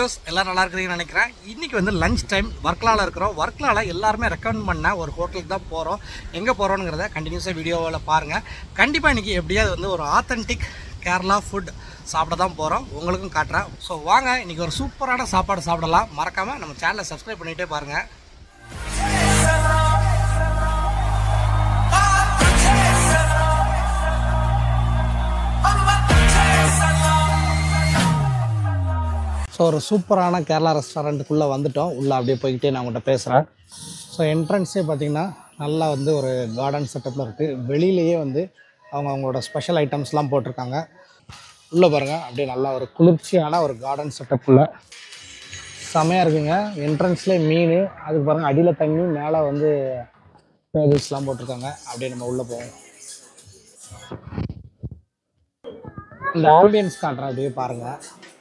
views எல்லாம் நல்லா இருக்கிறீங்கன்னு நினைக்கிறேன் இன்றைக்கி வந்து லஞ்ச் டைம் ஒர்க்லாவில் இருக்கிறோம் ஒர்க்லாவில் எல்லாருமே ரெக்கமெண்ட் பண்ண ஒரு ஹோட்டலுக்கு தான் போகிறோம் எங்கே போகிறோங்கிறத கண்டினியூஸாக வீடியோவில் பாருங்கள் கண்டிப்பாக இன்றைக்கி எப்படியாவது வந்து ஒரு ஆத்தென்டிக் கேரளா ஃபுட் சாப்பிட தான் போகிறோம் உங்களுக்கும் காட்டுறேன் ஸோ வாங்க இன்றைக்கி ஒரு சூப்பரான சாப்பாடு சாப்பிடலாம் மறக்காமல் நம்ம சேனலை சப்ஸ்கிரைப் பண்ணிகிட்டே பாருங்கள் ஸோ ஒரு சூப்பரான கேரளா ரெஸ்டாரண்ட்டுக்குள்ளே வந்துட்டோம் உள்ளே அப்படியே போய்கிட்டே நான் உங்கள்கிட்ட பேசுகிறேன் ஸோ என்ட்ரன்ஸே பார்த்தீங்கன்னா நல்லா வந்து ஒரு கார்டன் செட்டப்பில் இருக்குது வெளியிலேயே வந்து அவங்க அவங்களோட ஸ்பெஷல் ஐட்டம்ஸ்லாம் போட்டிருக்காங்க உள்ளே பாருங்கள் அப்படியே நல்லா ஒரு குளிர்ச்சியான ஒரு கார்டன் செட்டப்பில் செமையாக இருக்குங்க என்ட்ரன்ஸ்லேயே மீன் அதுக்கு பாருங்கள் அடியில் தண்ணி மேலே வந்து டேபிள்ஸ்லாம் போட்டிருக்காங்க அப்படியே நம்ம உள்ளே போவோம் இந்த ஆம்பியன்ஸ் காட்டுறேன் அப்படியே பாருங்கள்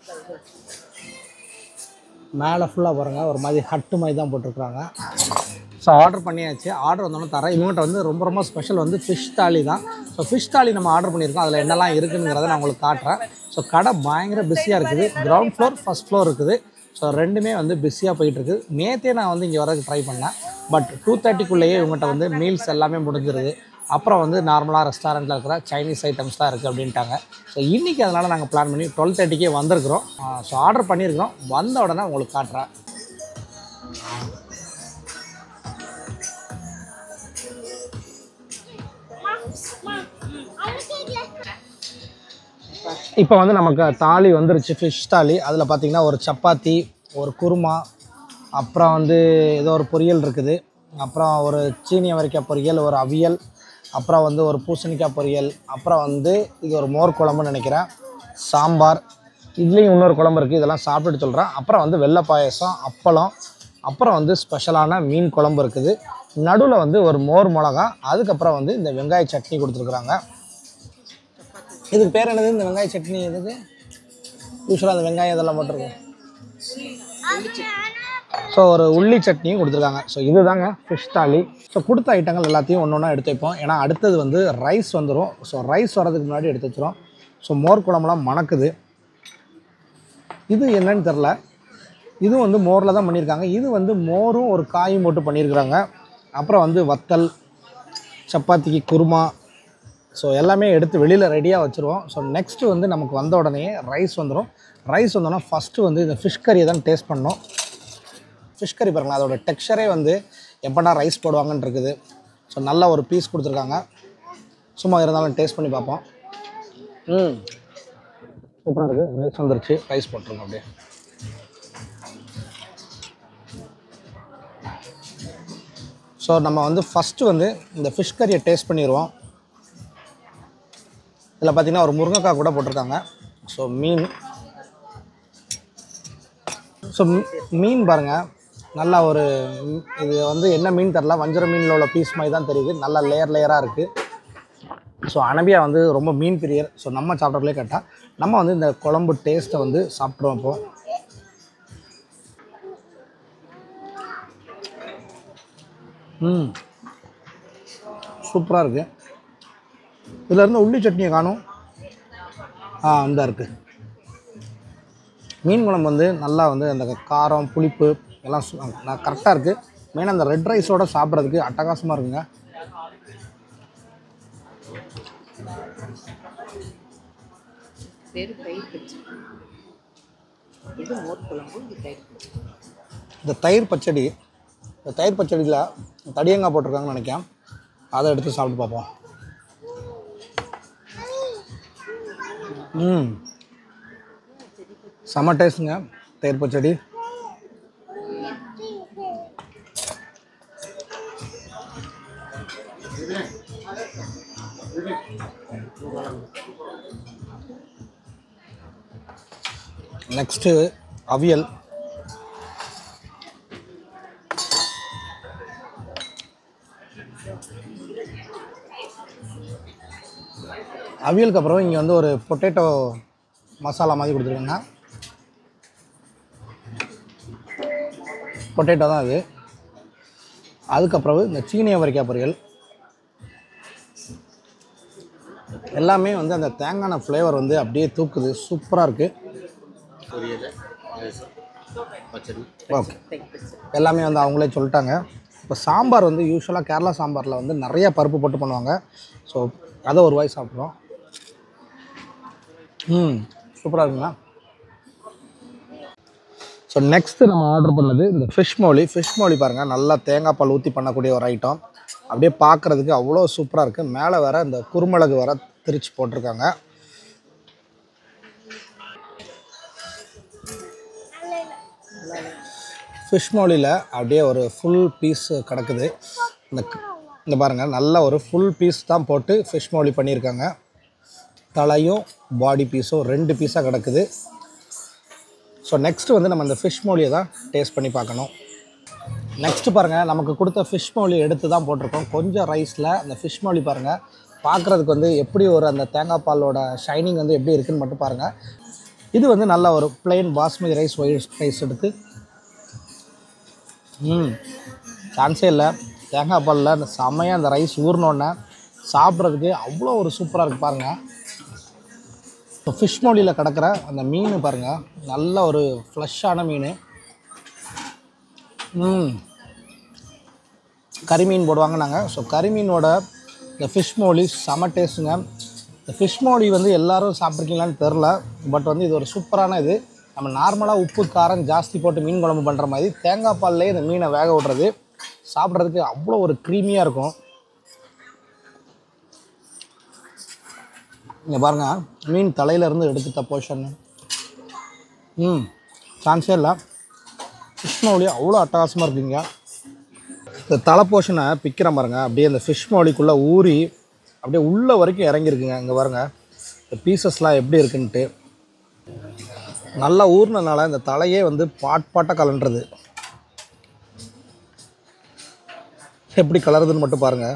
மேலே ஃபுல்லாக பாருங்கள் ஒரு மாதிரி ஹட்டு மாதிரி தான் போட்டிருக்குறாங்க ஸோ ஆர்டர் பண்ணியாச்சு ஆர்டர் வந்தோடனே தரேன் இவங்ககிட்ட வந்து ரொம்ப ரொம்ப ஸ்பெஷல் வந்து ஃபிஷ் தாலி தான் ஸோ ஃபிஷ் தாலி நம்ம ஆர்டர் பண்ணியிருக்கோம் அதில் என்னெல்லாம் இருக்குங்கிறத நான் உங்களுக்கு காட்டுறேன் ஸோ கடை பயங்கர பிஸியாக இருக்குது கிரவுண்ட் ஃப்ளோர் ஃபஸ்ட் ஃப்ளோர் இருக்குது ஸோ ரெண்டுமே வந்து பிஸியாக போயிட்டுருக்கு நேற்றே நான் வந்து இங்கே வரதுக்கு ட்ரை பண்ணேன் பட் டூ தேர்ட்டிக்குள்ளேயே இவங்ககிட்ட வந்து மீல்ஸ் எல்லாமே முடிஞ்சிருது அப்புறம் வந்து நார்மலாக ரெஸ்டாரண்ட்டில் இருக்கிற சைனீஸ் ஐட்டம்ஸ் தான் இருக்குது அப்படின்ட்டாங்க ஸோ இன்றைக்கி அதனால் நாங்கள் பிளான் பண்ணி டுவெல் தேர்ட்டிக்கே வந்திருக்கிறோம் ஸோ ஆர்டர் பண்ணியிருக்கிறோம் வந்த உடனே உங்களுக்கு காட்டுறேன் இப்போ வந்து நமக்கு தாலி வந்துருச்சு ஃபிஷ் தாலி அதில் பார்த்தீங்கன்னா ஒரு சப்பாத்தி ஒரு குருமா அப்புறம் வந்து ஏதோ ஒரு பொரியல் இருக்குது அப்புறம் ஒரு சீனி அவரைக்காய் பொரியல் ஒரு அவியல் அப்புறம் வந்து ஒரு பூசணிக்காய் பொரியல் அப்புறம் வந்து இது ஒரு மோர் குழம்புன்னு நினைக்கிறேன் சாம்பார் இதுலேயும் இன்னொரு குழம்பு இருக்குது இதெல்லாம் சாப்பிட்டுட்டு சொல்கிறேன் அப்புறம் வந்து வெள்ளை பாயசம் அப்பளம் அப்புறம் வந்து ஸ்பெஷலான மீன் குழம்பு இருக்குது நடுவில் வந்து ஒரு மோர் மிளகா அதுக்கப்புறம் வந்து இந்த வெங்காய சட்னி கொடுத்துருக்குறாங்க இதுக்கு பேர் என்னது இந்த வெங்காய சட்னி எதுக்கு யூஸ்வலாக அந்த வெங்காயம் இதெல்லாம் போட்டிருக்கோம் ஸோ ஒரு உள்ளி சட்னியும் கொடுத்துருக்காங்க ஸோ இதுதாங்க ஃபிஷ் தாலி ஸோ கொடுத்த ஐட்டங்கள் எல்லாத்தையும் ஒன்று ஒன்றா எடுத்து வைப்போம் ஏன்னா அடுத்தது வந்து ரைஸ் வந்துடும் ஸோ ரைஸ் வரதுக்கு முன்னாடி எடுத்து வச்சிரும் ஸோ மோர் குழம்புலாம் மணக்குது இது என்னன்னு தெரில இதுவும் வந்து மோரில் தான் பண்ணியிருக்காங்க இது வந்து மோரும் ஒரு காயும் போட்டு பண்ணியிருக்கிறாங்க அப்புறம் வந்து வத்தல் சப்பாத்திக்கு குருமா ஸோ எல்லாமே எடுத்து வெளியில் ரெடியாக வச்சுருவோம் ஸோ நெக்ஸ்ட்டு வந்து நமக்கு வந்த உடனே ரைஸ் வந்துடும் ரைஸ் வந்தோன்னா ஃபஸ்ட்டு வந்து இந்த ஃபிஷ் கறியை தான் டேஸ்ட் பண்ணோம் ஃபிஷ் கறி பாருங்களேன் அதோட டெக்ஸ்சரே வந்து எப்படா ரைஸ் போடுவாங்கன்னு இருக்குது ஸோ நல்ல ஒரு பீஸ் கொடுத்துருக்காங்க சும்மா இருந்தாலும் டேஸ்ட் பண்ணி பார்ப்போம் ம் சூப்பராக இருக்குது ரைஸ் வந்துருச்சு ரைஸ் போட்டுருங்க அப்படியே ஸோ நம்ம வந்து ஃபஸ்ட்டு வந்து இந்த ஃபிஷ் கறியை டேஸ்ட் பண்ணிடுவோம் இதில் பார்த்தீங்கன்னா ஒரு முருங்கைக்காய் கூட போட்டிருக்காங்க ஸோ மீன் ஸோ மீன் பாருங்கள் நல்லா ஒரு ம், இது வந்து என்ன மீன் தெரில வஞ்சர மீனில் உள்ள பீஸ் மாதிரி தான் தெரியுது நல்லா லேயர் லேயராக இருக்குது ஸோ அனபியா வந்து ரொம்ப மீன் பிரியர் ஸோ நம்ம சாப்பிட்றதுலே கேட்டால் நம்ம வந்து இந்த குழம்பு டேஸ்ட்டை வந்து சாப்பிட்ருவோம் இப்போ ம் சூப்பராக இருக்குது இதில் இருந்து உள்ளி சட்னியை காணும் ஆ இந்த இருக்குது மீன் குழம்பு வந்து நல்லா வந்து அந்த காரம் புளிப்பு எல்லாம் கரெக்டாக இருக்குது மெயினாக அந்த ரெட் ரைஸோட சாப்பிட்றதுக்கு அட்டகாசமாக இருக்குங்க பேர் தயிர் பச்சடி இது மோர் குழம்பு இது தயிர் பச்சடி இந்த தயிர் பச்சடி இந்த தயிர் பச்சடியில் தடியங்காய் போட்டிருக்காங்கன்னு நினைக்கிறேன் அதை எடுத்து சாப்பிட்டு பார்ப்போம் ம் செம்ம டேஸ்ட்டுங்க தயிர் பச்சடி நெக்ஸ்ட்டு அவியல் அவியலுக்கு அப்புறம் இங்கே வந்து ஒரு பொட்டேட்டோ மசாலா மாதிரி கொடுத்துருக்காங்க பொட்டேட்டோ தான் இது அதுக்கப்புறம் இந்த சீனி அவரைக்காய் பொரியல் எல்லாமே வந்து அந்த தேங்காய் ஃப்ளேவர் வந்து அப்படியே தூக்குது சூப்பராக இருக்குது பச்சடி ஓகே எல்லாமே வந்து அவங்களே சொல்லிட்டாங்க இப்போ சாம்பார் வந்து யூஸ்வலாக கேரளா சாம்பாரில் வந்து நிறைய பருப்பு போட்டு பண்ணுவாங்க ஸோ அதை ஒரு வாய் சாப்பிட்றோம் ம் சூப்பராக இருக்குங்களா ஸோ நெக்ஸ்ட்டு நம்ம ஆர்டர் பண்ணது இந்த ஃபிஷ் மோலி ஃபிஷ் மோலி பாருங்கள் நல்லா தேங்காய் பால் ஊற்றி பண்ணக்கூடிய ஒரு ஐட்டம் அப்படியே பார்க்குறதுக்கு அவ்வளோ சூப்பராக இருக்குது மேலே வேற இந்த குருமிளகு வேற திரிச்சு போட்டிருக்காங்க ஃபிஷ் மோலியில் அப்படியே ஒரு ஃபுல் பீஸ் கிடக்குது இந்த க- இந்த பாருங்கள் நல்ல ஒரு ஃபுல் பீஸ் தான் போட்டு ஃபிஷ் மோலி பண்ணியிருக்காங்க தலையும் பாடி பீஸும் ரெண்டு பீஸாக கிடக்குது ஸோ நெக்ஸ்ட்டு வந்து நம்ம இந்த ஃபிஷ் மோலியை தான் டேஸ்ட் பண்ணி பார்க்கணும் நெக்ஸ்ட்டு பாருங்கள் நமக்கு கொடுத்த ஃபிஷ் மோலி எடுத்து தான் போட்டிருக்கோம் கொஞ்சம் ரைஸில் அந்த ஃபிஷ் மோலி பாருங்கள் பார்க்குறதுக்கு வந்து எப்படி ஒரு அந்த தேங்காய் பாலோட ஷைனிங் வந்து எப்படி இருக்குன்னு மட்டும் பாருங்கள் இது வந்து நல்ல ஒரு plain basmati rice white rice எடுத்து ம் சான்ஸே இல்லை தேங்காய் பாலில் அந்த செமையாக அந்த ரைஸ் ஊறினோடனே சாப்பிட்றதுக்கு அவ்வளோ ஒரு சூப்பராக இருக்குது பாருங்கள் இப்போ ஃபிஷ் மோலியில் கிடக்கிற அந்த மீன் பாருங்கள் நல்ல ஒரு ஃப்ளஷ்ஷான மீன் ம் கறிமீன் போடுவாங்க நாங்கள் ஸோ கறிமீனோட இந்த ஃபிஷ் மோலி செம டேஸ்ட்டுங்க இந்த ஃபிஷ் மோலி வந்து எல்லாரும் சாப்பிட்ருக்கீங்களான்னு தெரில பட் வந்து இது ஒரு சூப்பரான இது நம்ம நார்மலாக உப்பு காரம் ஜாஸ்தி போட்டு மீன் குழம்பு பண்ணுற மாதிரி தேங்காய் பால்லேயே இந்த மீனை வேக விடுறது சாப்பிட்றதுக்கு அவ்வளோ ஒரு க்ரீமியாக இருக்கும் இங்கே பாருங்க மீன் தலையிலேருந்து எடுத்துட்ட போர்ஷன் ம் சான்ஸே இல்லை ஃபிஷ் மௌலி அவ்வளோ அட்டகாசமாக இருக்குங்க இந்த தலை போர்ஷனை பிக்கிறேன் பாருங்க அப்படியே இந்த ஃபிஷ் மௌலிக்குள்ளே ஊறி அப்படியே உள்ள வரைக்கும் இறங்கியிருக்குங்க இங்கே பாருங்க இந்த பீசஸ்லாம் எப்படி இருக்குன்ட்டு நல்லா ஊறினனால இந்த தலையே வந்து பாட் பாட்டாக கலண்டுறது எப்படி கலருதுன்னு மட்டும் பாருங்கள்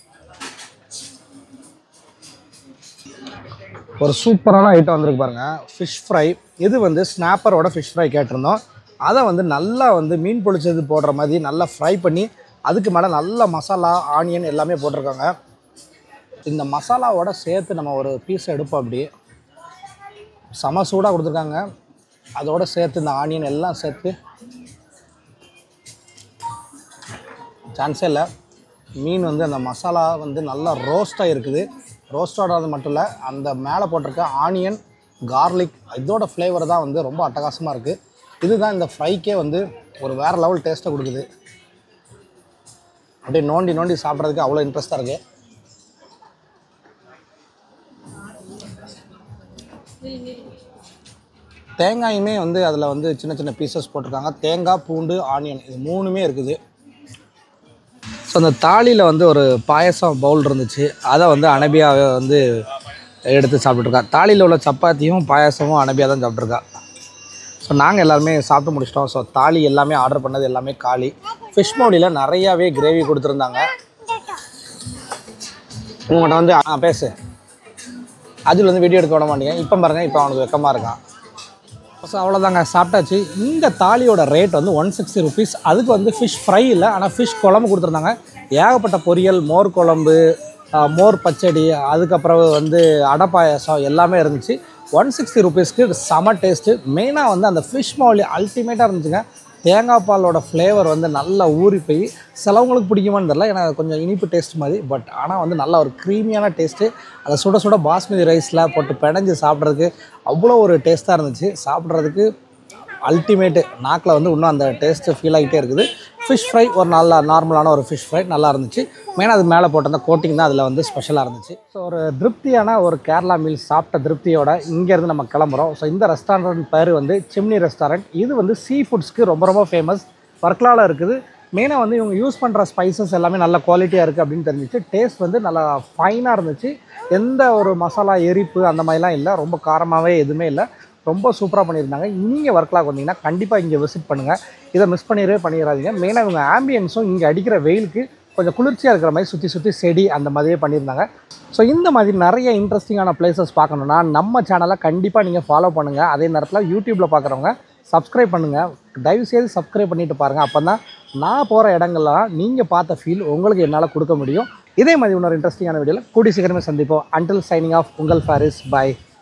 ஒரு சூப்பரான ஐட்டம் வந்திருக்கு பாருங்க ஃபிஷ் ஃப்ரை இது வந்து ஸ்னாப்பரோட ஃபிஷ் ஃப்ரை கேட்டிருந்தோம் அதை வந்து நல்லா வந்து மீன் பொளிச்சது போடுற மாதிரி நல்லா ஃப்ரை பண்ணி அதுக்கு மேலே நல்ல மசாலா ஆனியன் எல்லாமே போட்டிருக்காங்க இந்த மசாலாவோட சேர்த்து நம்ம ஒரு பீஸ் எடுப்போம் அப்படி செம சூடாக கொடுத்துருக்காங்க அதோட சேர்த்து இந்த ஆனியன் எல்லாம் சேர்த்து சான்ஸே இல்லை மீன் வந்து அந்த மசாலா வந்து நல்லா ரோஸ்ட்டாக இருக்குது ரோஸ்டானது மட்டும் இல்லை அந்த மேலே போட்டிருக்க ஆனியன் கார்லிக் இதோட ஃப்ளேவர் தான் வந்து ரொம்ப அட்டகாசமாக இருக்குது இதுதான் இந்த ஃப்ரைக்கே வந்து ஒரு வேறு லெவல் டேஸ்ட்டை கொடுக்குது அப்படியே நோண்டி நோண்டி சாப்பிட்றதுக்கு அவ்வளோ இன்ட்ரெஸ்ட்டாக இருக்குது தேங்காயுமே வந்து அதில் வந்து சின்ன சின்ன பீசஸ் போட்டிருக்காங்க தேங்காய் பூண்டு ஆனியன் இது மூணுமே இருக்குது ஸோ அந்த தாலியில் வந்து ஒரு பாயசம் பவுல் இருந்துச்சு அதை வந்து அனபியா வந்து எடுத்து சாப்பிட்ருக்கா தாலியில் உள்ள சப்பாத்தியும் பாயாசமும் அனபியா தான் சாப்பிட்ருக்கா ஸோ நாங்கள் எல்லாருமே சாப்பிட்டு முடிச்சிட்டோம் ஸோ தாலி எல்லாமே ஆர்டர் பண்ணது எல்லாமே காலி ஃபிஷ் மோலியில் நிறையாவே கிரேவி கொடுத்துருந்தாங்க உங்கள்கிட்ட வந்து ஆ பேசு அதில் வந்து வீடியோ எடுக்க விட மாட்டீங்க இப்போ பாருங்க இப்போ அவனுக்கு வெக்கமாக இருக்கான் ஸோ அவ்வளோதாங்க சாப்பிட்டாச்சு இந்த தாலியோட ரேட் வந்து ஒன் சிக்ஸ்டி ருபீஸ் அதுக்கு வந்து ஃபிஷ் ஃப்ரை இல்லை ஆனால் ஃபிஷ் குழம்பு கொடுத்துருந்தாங்க ஏகப்பட்ட பொரியல் மோர் குழம்பு ஆ, மோர் பச்சடி அதுக்கப்புறம் வந்து அடை பாயாசம் எல்லாமே இருந்துச்சு ஒன் சிக்ஸ்டி ருபீஸ்க்கு செம டேஸ்ட்டு மெயினாக வந்து அந்த ஃபிஷ் மௌலி அல்டிமேட்டாக இருந்துச்சுங்க தேங்காய் பாலோட ஃப்ளேவர் வந்து நல்லா ஊறி போய் சிலவங்களுக்கு பிடிக்குமான்னு தெரில ஏன்னா அது கொஞ்சம் இனிப்பு டேஸ்ட் மாதிரி பட் ஆனால் வந்து நல்ல ஒரு க்ரீமியான டேஸ்ட்டு அதை சுட சுட பாஸ்மதி ரைஸில் போட்டு பிணைஞ்சு சாப்பிட்றதுக்கு அவ்வளோ ஒரு டேஸ்ட்டாக இருந்துச்சு சாப்பிட்றதுக்கு அல்டிமேட்டு நாக்கில் வந்து இன்னும் அந்த டேஸ்ட்டு ஃபீல் ஆகிட்டே இருக்குது ஃபிஷ் ஃப்ரை ஒரு நல்ல நார்மலான ஒரு ஃபிஷ் ஃப்ரை நல்லா இருந்துச்சு மெயினாக அது மேலே போட்ட அந்த கோட்டிங் தான் அதில் வந்து ஸ்பெஷலாக இருந்துச்சு ஸோ ஒரு திருப்தியான ஒரு கேரளா மீல் சாப்பிட்ட திருப்தியோட இங்கேருந்து நம்ம கிளம்புறோம் ஸோ இந்த ரெஸ்டாரண்ட் பேர் வந்து சிம்னி ரெஸ்டாரண்ட் இது வந்து சீ ஃபுட்ஸ்க்கு ரொம்ப ரொம்ப ஃபேமஸ் வர்க்கலாவில் இருக்குது மெயினாக வந்து இவங்க யூஸ் பண்ணுற ஸ்பைசஸ் எல்லாமே நல்ல குவாலிட்டியாக இருக்குது அப்படின்னு தெரிஞ்சிச்சு டேஸ்ட் வந்து நல்லா ஃபைனாக இருந்துச்சு எந்த ஒரு மசாலா எரிப்பு அந்த மாதிரிலாம் இல்லை ரொம்ப காரமாகவே எதுவுமே இல்லை ரொம்ப சூப்பராக பண்ணியிருந்தாங்க நீங்கள் ஒர்க்லாக் வந்தீங்கன்னா கண்டிப்பாக இங்கே விசிட் பண்ணுங்கள் இதை மிஸ் பண்ணிடவே பண்ணிடாதீங்க மெயினாக இவங்க ஆம்பியன்ஸும் இங்கே அடிக்கிற வெயிலுக்கு கொஞ்சம் குளிர்ச்சியாக இருக்கிற மாதிரி சுற்றி சுற்றி செடி அந்த மாதிரியே பண்ணியிருந்தாங்க ஸோ இந்த மாதிரி நிறைய இன்ட்ரெஸ்டிங்கான பிளேசஸ் பார்க்கணுன்னா நம்ம சேனலை கண்டிப்பாக நீங்கள் ஃபாலோ பண்ணுங்கள் அதே நேரத்தில் யூடியூப்பில் பார்க்குறவங்க சப்ஸ்கிரைப் பண்ணுங்கள் தயவுசெய்து சப்ஸ்கிரைப் பண்ணிட்டு பாருங்கள் அப்போ தான் நான் போகிற இடங்கள்லாம் நீங்கள் பார்த்த ஃபீல் உங்களுக்கு என்னால் கொடுக்க முடியும் இதே மாதிரி இன்னொரு இன்ட்ரெஸ்டிங்கான வீடியோவில் கூடி சீக்கிரமே சந்திப்போம் அன்டில் சைனிங் ஆஃப் உங்கள் ஃபாரிஸ் பை